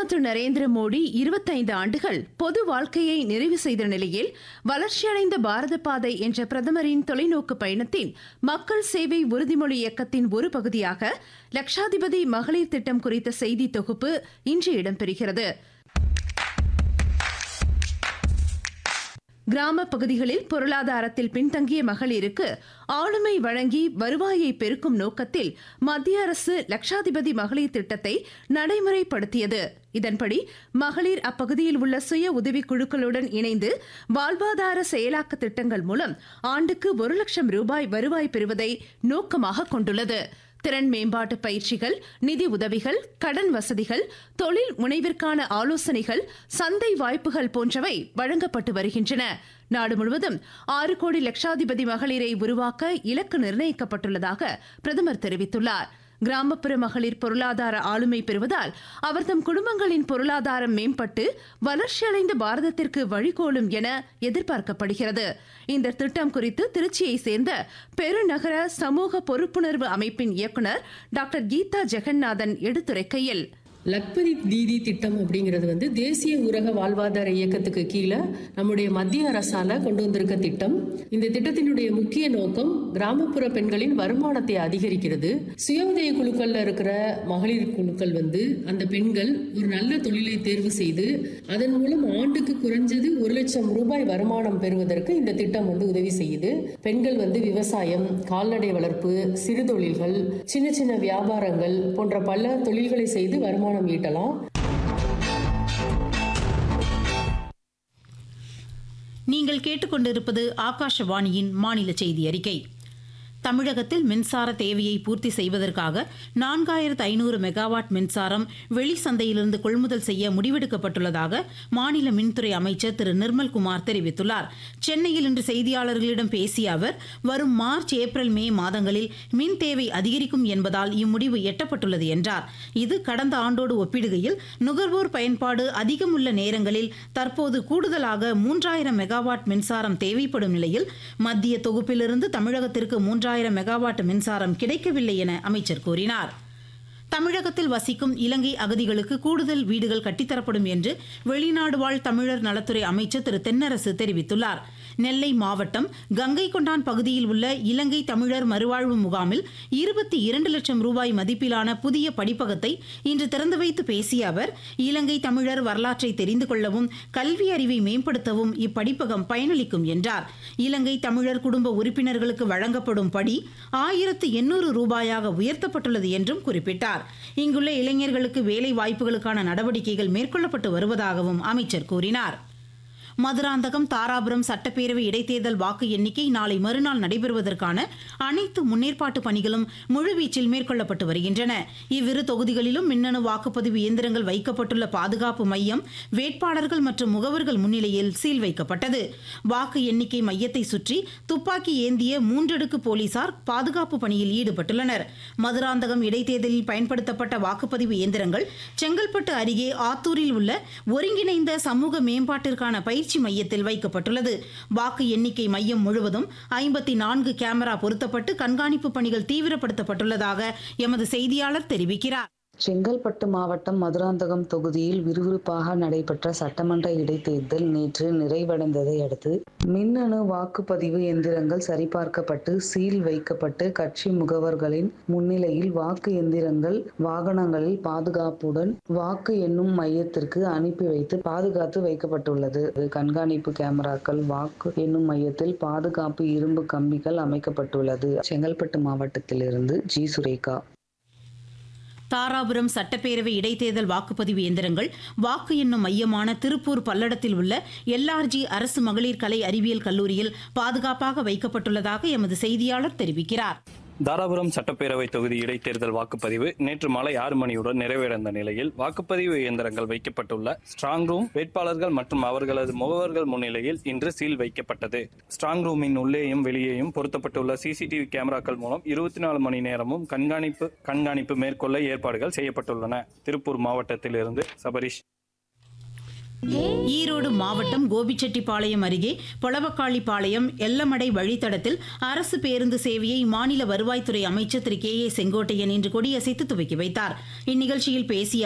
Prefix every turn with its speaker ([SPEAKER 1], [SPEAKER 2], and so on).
[SPEAKER 1] பிரதமர் திரு நரேந்திர மோடி இருபத்தைந்து ஆண்டுகள் பொது வாழ்க்கையை நிறைவு செய்த நிலையில் வளர்ச்சியடைந்த பாரத பாதை என்ற பிரதமரின் தொலைநோக்கு பயணத்தின் மக்கள் சேவை உறுதிமொழி இயக்கத்தின் ஒரு பகுதியாக லட்சாதிபதி மகளிர் திட்டம் குறித்த செய்தி தொகுப்பு இன்று இடம்பெறுகிறது கிராம பகுதிகளில் பொருளாதாரத்தில் பின்தங்கிய மகளிருக்கு ஆளுமை வழங்கி வருவாயை பெருக்கும் நோக்கத்தில் மத்திய அரசு லட்சாதிபதி மகளிர் திட்டத்தை நடைமுறைப்படுத்தியது இதன்படி மகளிர் அப்பகுதியில் உள்ள சுய உதவிக் குழுக்களுடன் இணைந்து வாழ்வாதார செயலாக்க திட்டங்கள் மூலம் ஆண்டுக்கு ஒரு லட்சம் ரூபாய் வருவாய் பெறுவதை நோக்கமாக கொண்டுள்ளது திறன் மேம்பாட்டு பயிற்சிகள் நிதி உதவிகள் கடன் வசதிகள் தொழில் முனைவிற்கான ஆலோசனைகள் சந்தை வாய்ப்புகள் போன்றவை வழங்கப்பட்டு வருகின்றன நாடு முழுவதும் ஆறு கோடி லட்சாதிபதி மகளிரை உருவாக்க இலக்கு நிர்ணயிக்கப்பட்டுள்ளதாக பிரதமர் தெரிவித்துள்ளார் கிராமப்புற மகளிர் பொருளாதார ஆளுமை பெறுவதால் அவர்தம் குடும்பங்களின் பொருளாதாரம் மேம்பட்டு வளர்ச்சியடைந்த பாரதத்திற்கு வழிகோலும் என எதிர்பார்க்கப்படுகிறது இந்த திட்டம் குறித்து திருச்சியை சேர்ந்த பெருநகர சமூக பொறுப்புணர்வு அமைப்பின் இயக்குநர் டாக்டர் கீதா ஜெகநாதன் எடுத்துரைக்கையில்
[SPEAKER 2] லக்பதி தீதி திட்டம் அப்படிங்கிறது வந்து தேசிய ஊரக வாழ்வாதார இயக்கத்துக்கு கீழே நம்முடைய மத்திய அரசால கொண்டு வந்திருக்க திட்டம் இந்த திட்டத்தினுடைய முக்கிய நோக்கம் கிராமப்புற பெண்களின் வருமானத்தை அதிகரிக்கிறது சுய உதவி குழுக்கள்ல இருக்கிற மகளிர் குழுக்கள் வந்து அந்த பெண்கள் ஒரு நல்ல தொழிலை தேர்வு செய்து அதன் மூலம் ஆண்டுக்கு குறைஞ்சது ஒரு லட்சம் ரூபாய் வருமானம் பெறுவதற்கு இந்த திட்டம் வந்து உதவி செய்யுது பெண்கள் வந்து விவசாயம் கால்நடை வளர்ப்பு சிறு தொழில்கள் சின்ன சின்ன வியாபாரங்கள் போன்ற பல தொழில்களை செய்து வருமானம் ஈட்டலாம்
[SPEAKER 3] நீங்கள் கேட்டுக்கொண்டிருப்பது ஆகாஷவாணியின் மாநில செய்தி அறிக்கை தமிழகத்தில் மின்சார தேவையை பூர்த்தி செய்வதற்காக நான்காயிரத்து ஐநூறு மெகாவாட் மின்சாரம் வெளிச்சந்தையிலிருந்து கொள்முதல் செய்ய முடிவெடுக்கப்பட்டுள்ளதாக மாநில மின்துறை அமைச்சர் திரு நிர்மல்குமார் தெரிவித்துள்ளார் சென்னையில் இன்று செய்தியாளர்களிடம் பேசிய அவர் வரும் மார்ச் ஏப்ரல் மே மாதங்களில் மின் தேவை அதிகரிக்கும் என்பதால் இம்முடிவு எட்டப்பட்டுள்ளது என்றார் இது கடந்த ஆண்டோடு ஒப்பிடுகையில் நுகர்வோர் பயன்பாடு அதிகமுள்ள நேரங்களில் தற்போது கூடுதலாக மூன்றாயிரம் மெகாவாட் மின்சாரம் தேவைப்படும் நிலையில் மத்திய தொகுப்பிலிருந்து தமிழகத்திற்கு மூன்றாயிரம் மெகாவாட் மின்சாரம் கிடைக்கவில்லை என அமைச்சர் கூறினார் தமிழகத்தில் வசிக்கும் இலங்கை அகதிகளுக்கு கூடுதல் வீடுகள் கட்டித்தரப்படும் என்று வெளிநாடு வாழ் தமிழர் நலத்துறை அமைச்சர் திரு தென்னரசு தெரிவித்துள்ளார் நெல்லை மாவட்டம் கங்கை கொண்டான் பகுதியில் உள்ள இலங்கை தமிழர் மறுவாழ்வு முகாமில் இருபத்தி இரண்டு லட்சம் ரூபாய் மதிப்பிலான புதிய படிப்பகத்தை இன்று திறந்து வைத்து பேசிய அவர் இலங்கை தமிழர் வரலாற்றை தெரிந்து கொள்ளவும் கல்வி அறிவை மேம்படுத்தவும் இப்படிப்பகம் பயனளிக்கும் என்றார் இலங்கை தமிழர் குடும்ப உறுப்பினர்களுக்கு வழங்கப்படும் படி ஆயிரத்து எண்ணூறு ரூபாயாக உயர்த்தப்பட்டுள்ளது என்றும் குறிப்பிட்டார் இங்குள்ள இளைஞர்களுக்கு வேலை வாய்ப்புகளுக்கான நடவடிக்கைகள் மேற்கொள்ளப்பட்டு வருவதாகவும் அமைச்சர் கூறினார் மதுராந்தகம் தாராபுரம் சட்டப்பேரவை இடைத்தேர்தல் வாக்கு எண்ணிக்கை நாளை மறுநாள் நடைபெறுவதற்கான அனைத்து முன்னேற்பாட்டு பணிகளும் முழுவீச்சில் மேற்கொள்ளப்பட்டு வருகின்றன இவ்விரு தொகுதிகளிலும் மின்னணு வாக்குப்பதிவு இயந்திரங்கள் வைக்கப்பட்டுள்ள பாதுகாப்பு மையம் வேட்பாளர்கள் மற்றும் முகவர்கள் முன்னிலையில் சீல் வைக்கப்பட்டது வாக்கு எண்ணிக்கை மையத்தை சுற்றி துப்பாக்கி ஏந்திய மூன்றடுக்கு போலீசார் பாதுகாப்பு பணியில் ஈடுபட்டுள்ளனர் மதுராந்தகம் இடைத்தேர்தலில் பயன்படுத்தப்பட்ட வாக்குப்பதிவு இயந்திரங்கள் செங்கல்பட்டு அருகே ஆத்தூரில் உள்ள ஒருங்கிணைந்த சமூக மேம்பாட்டிற்கான பயிற்சி மையத்தில் வைக்கப்பட்டுள்ளது வாக்கு எண்ணிக்கை மையம் முழுவதும் ஐம்பத்தி நான்கு கேமரா பொருத்தப்பட்டு கண்காணிப்பு பணிகள் தீவிரப்படுத்தப்பட்டுள்ளதாக எமது செய்தியாளர் தெரிவிக்கிறார்
[SPEAKER 4] செங்கல்பட்டு மாவட்டம் மதுராந்தகம் தொகுதியில் விறுவிறுப்பாக நடைபெற்ற சட்டமன்ற இடைத்தேர்தல் நேற்று நிறைவடைந்ததை அடுத்து மின்னணு வாக்குப்பதிவு எந்திரங்கள் சரிபார்க்கப்பட்டு சீல் வைக்கப்பட்டு கட்சி முகவர்களின் முன்னிலையில் வாக்கு எந்திரங்கள் வாகனங்களில் பாதுகாப்புடன் வாக்கு எண்ணும் மையத்திற்கு அனுப்பி வைத்து பாதுகாத்து வைக்கப்பட்டுள்ளது கண்காணிப்பு கேமராக்கள் வாக்கு எண்ணும் மையத்தில் பாதுகாப்பு இரும்பு கம்பிகள் அமைக்கப்பட்டுள்ளது செங்கல்பட்டு மாவட்டத்திலிருந்து ஜி சுரேகா
[SPEAKER 3] தாராபுரம் சட்டப்பேரவை இடைத்தேர்தல் வாக்குப்பதிவு இயந்திரங்கள் வாக்கு எண்ணும் மையமான திருப்பூர் பல்லடத்தில் உள்ள எல்ஆர்ஜி அரசு மகளிர் கலை அறிவியல் கல்லூரியில் பாதுகாப்பாக வைக்கப்பட்டுள்ளதாக எமது செய்தியாளர் தெரிவிக்கிறார்
[SPEAKER 5] தாராபுரம் சட்டப்பேரவை தொகுதி இடைத்தேர்தல் வாக்குப்பதிவு நேற்று மாலை ஆறு மணியுடன் நிறைவடைந்த நிலையில் வாக்குப்பதிவு இயந்திரங்கள் வைக்கப்பட்டுள்ள ஸ்ட்ராங் ரூம் வேட்பாளர்கள் மற்றும் அவர்களது முகவர்கள் முன்னிலையில் இன்று சீல் வைக்கப்பட்டது ஸ்ட்ராங் ரூமின் உள்ளேயும் வெளியேயும் பொருத்தப்பட்டுள்ள சிசிடிவி கேமராக்கள் மூலம் இருபத்தி நாலு மணி நேரமும் கண்காணிப்பு கண்காணிப்பு மேற்கொள்ள ஏற்பாடுகள் செய்யப்பட்டுள்ளன திருப்பூர் மாவட்டத்திலிருந்து சபரிஷ்
[SPEAKER 3] ஈரோடு மாவட்டம் கோபிச்செட்டிப்பாளையம் அருகே பொளவக்காளிப்பாளையம் எல்லமடை வழித்தடத்தில் அரசு பேருந்து சேவையை மாநில வருவாய்த்துறை அமைச்சர் திரு கே ஏ செங்கோட்டையன் இன்று கொடியசைத்து துவக்கி வைத்தார் இந்நிகழ்ச்சியில் பேசிய